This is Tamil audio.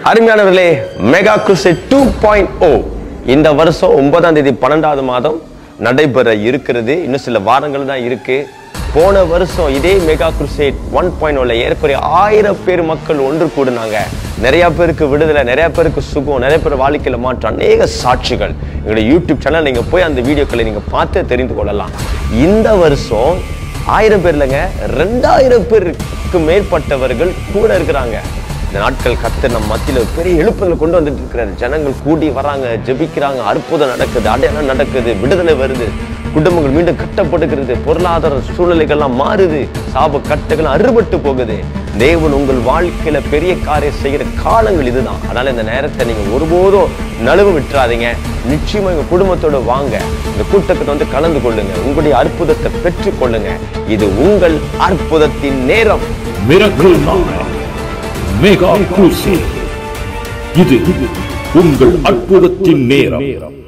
அருமையானவர்களே mega crusade two point O இந்த வருஷம் ஒன்பதாம் தேதி பன்னெண்டாவது மாதம் நடைபெற இருக்கிறது இன்னும் சில வாரங்கள் தான் இருக்கு போன வருஷம் இதே மெகா குருசேட் ஒன் பாயிண்ட் ஓல ஏறக்குறைய ஆயிரம் பேர் மக்கள் ஒன்று கூடுனாங்க நிறைய பேருக்கு விடுதலை நிறைய பேருக்கு சுகம் நிறைய பேர் வாழ்க்கையில மாற்றம் அநேக சாட்சிகள் எங்களுடைய யூடியூப் சேனல் நீங்க போய் அந்த வீடியோக்களை நீங்க பார்த்து தெரிந்து கொள்ளலாம் இந்த வருஷம் ஆயிரம் பேர் இல்லைங்க ரெண்டாயிரம் பேருக்கு மேற்பட்டவர்கள் கூட இருக்கிறாங்க இந்த நாட்கள் கத்து நம்ம மத்தியில் ஒரு பெரிய எழுப்புதலை கொண்டு வந்துட்டு இருக்கிறாரு ஜனங்கள் கூடி வராங்க ஜெபிக்கிறாங்க அற்புதம் நடக்குது அடையாளம் நடக்குது விடுதலை வருது குடும்பங்கள் மீண்டும் கட்டப்படுகிறது பொருளாதார சூழ்நிலைகள்லாம் மாறுது சாப கட்டுகள் அறுபட்டு போகுது தேவன் உங்கள் வாழ்க்கையில பெரிய காரியம் செய்கிற காலங்கள் இதுதான் அதனால இந்த நேரத்தை நீங்க ஒருபோதும் நழுவு விட்டுறாதீங்க நிச்சயமா எங்க குடும்பத்தோட வாங்க இந்த கூட்டத்தை வந்து கலந்து கொள்ளுங்க உங்களுடைய அற்புதத்தை பெற்றுக் கொள்ளுங்க இது உங்கள் அற்புதத்தின் நேரம் மிரக்கல் மெகா குருசி இது உங்கள் அற்புதத்தின் நேரம்